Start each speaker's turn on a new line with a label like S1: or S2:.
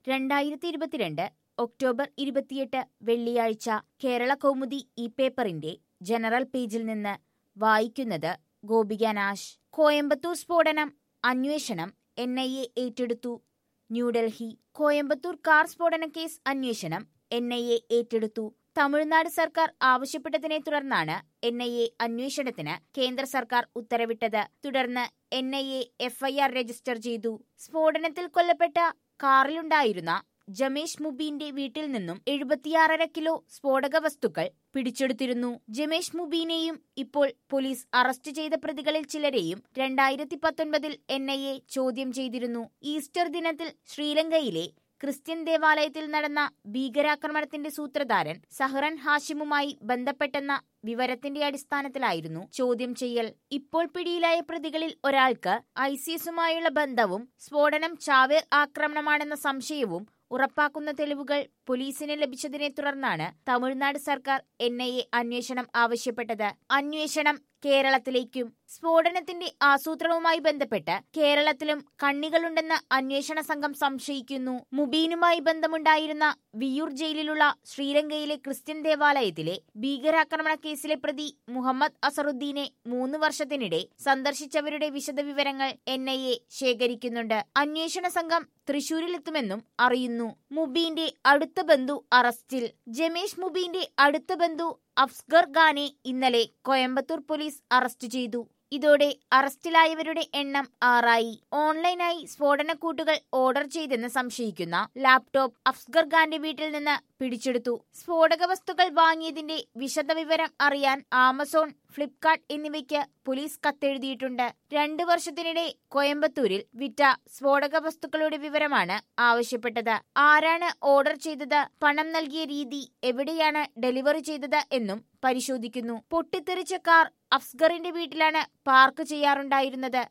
S1: രണ്ടായിരത്തി ഇരുപത്തിരണ്ട് ഒക്ടോബർ ഇരുപത്തിയെട്ട് വെള്ളിയാഴ്ച കേരള കൗമുദി ഈ പേപ്പറിന്റെ ജനറൽ പേജിൽ നിന്ന് വായിക്കുന്നത് ഗോപിക നാശ് കോയമ്പത്തൂർ സ്ഫോടനം അന്വേഷണം എൻ ഐ എ ഏറ്റെടുത്തു ന്യൂഡൽഹി കോയമ്പത്തൂർ കാർ സ്ഫോടന കേസ് അന്വേഷണം എൻ ഐ എ ഏറ്റെടുത്തു തമിഴ്നാട് സർക്കാർ ആവശ്യപ്പെട്ടതിനെ തുടർന്നാണ് എൻ ഐ എ അന്വേഷണത്തിന് കേന്ദ്ര സർക്കാർ ഉത്തരവിട്ടത് തുടർന്ന് N I A FIR register ചെയ്തു സ്ഫോടനത്തിൽ കൊല്ലപ്പെട്ട കാറിലുണ്ടായിരുന്ന ജമേഷ് മുബീന്റെ വീട്ടിൽ നിന്നും എഴുപത്തിയാറര കിലോ സ്ഫോടക വസ്തുക്കൾ പിടിച്ചെടുത്തിരുന്നു ജമേഷ് മുബീനെയും ഇപ്പോൾ പോലീസ് അറസ്റ്റ് ചെയ്ത പ്രതികളിൽ ചിലരെയും രണ്ടായിരത്തി പത്തൊൻപതിൽ എൻ ഐ എ ചോദ്യം ചെയ്തിരുന്നു ഈസ്റ്റർ ദിനത്തിൽ ശ്രീലങ്കയിലെ ക്രിസ്ത്യൻ ദേവാലയത്തിൽ നടന്ന ഭീകരാക്രമണത്തിന്റെ സൂത്രധാരൻ സഹറൻ ഹാഷിമുമായി ബന്ധപ്പെട്ടെന്ന വിവരത്തിന്റെ അടിസ്ഥാനത്തിലായിരുന്നു ചോദ്യം ചെയ്യൽ ഇപ്പോൾ പിടിയിലായ പ്രതികളിൽ ഒരാൾക്ക് ഐസിസുമായുള്ള ബന്ധവും സ്ഫോടനം ചാവേർ ആക്രമണമാണെന്ന സംശയവും ഉറപ്പാക്കുന്ന തെളിവുകൾ പോലീസിന് ലഭിച്ചതിനെ തുടർന്നാണ് തമിഴ്നാട് സർക്കാർ എൻ ഐ എ അന്വേഷണം ആവശ്യപ്പെട്ടത് അന്വേഷണം കേരളത്തിലേക്കും സ്ഫോടനത്തിന്റെ ആസൂത്രണവുമായി ബന്ധപ്പെട്ട് കേരളത്തിലും കണ്ണികളുണ്ടെന്ന് അന്വേഷണ സംഘം സംശയിക്കുന്നു മുബീനുമായി ബന്ധമുണ്ടായിരുന്ന വിയൂർ ജയിലിലുള്ള ശ്രീലങ്കയിലെ ക്രിസ്ത്യൻ ദേവാലയത്തിലെ ഭീകരാക്രമണ കേസിലെ പ്രതി മുഹമ്മദ് അസറുദ്ദീനെ മൂന്ന് വർഷത്തിനിടെ സന്ദർശിച്ചവരുടെ വിശദവിവരങ്ങൾ എൻ ഐ എ ശേഖരിക്കുന്നുണ്ട് അന്വേഷണ സംഘം തൃശൂരിലെത്തുമെന്നും അറിയുന്നു മുബീന്റെ അടുത്ത ബന്ധു അറസ്റ്റിൽ ജമേഷ് മുബീന്റെ അടുത്ത ബന്ധു അഫ്സ്ഗർ ഖാനെ ഇന്നലെ കോയമ്പത്തൂർ പോലീസ് അറസ്റ്റ് ചെയ്തു ഇതോടെ അറസ്റ്റിലായവരുടെ എണ്ണം ആറായി ഓൺലൈനായി സ്ഫോടനക്കൂട്ടുകൾ ഓർഡർ ചെയ്തെന്ന് സംശയിക്കുന്ന ലാപ്ടോപ്പ് അഫ്സ്ഗർ ഖാന്റെ വീട്ടിൽ നിന്ന് പിടിച്ചെടുത്തു സ്ഫോടക വസ്തുക്കൾ വാങ്ങിയതിന്റെ വിശദവിവരം അറിയാൻ ആമസോൺ ഫ്ലിപ്കാർട്ട് എന്നിവയ്ക്ക് പോലീസ് കത്തെഴുതിയിട്ടുണ്ട് രണ്ടു വർഷത്തിനിടെ കോയമ്പത്തൂരിൽ വിറ്റ സ്ഫോടക വസ്തുക്കളുടെ വിവരമാണ് ആവശ്യപ്പെട്ടത് ആരാണ് ഓർഡർ ചെയ്തത് പണം നൽകിയ രീതി എവിടെയാണ് ഡെലിവറി ചെയ്തത് എന്നും പരിശോധിക്കുന്നു പൊട്ടിത്തെറിച്ച കാർ അഫ്സ്ഗറിന്റെ വീട്ടിലാണ് പാർക്ക് ചെയ്യാറുണ്ടായിരുന്നത്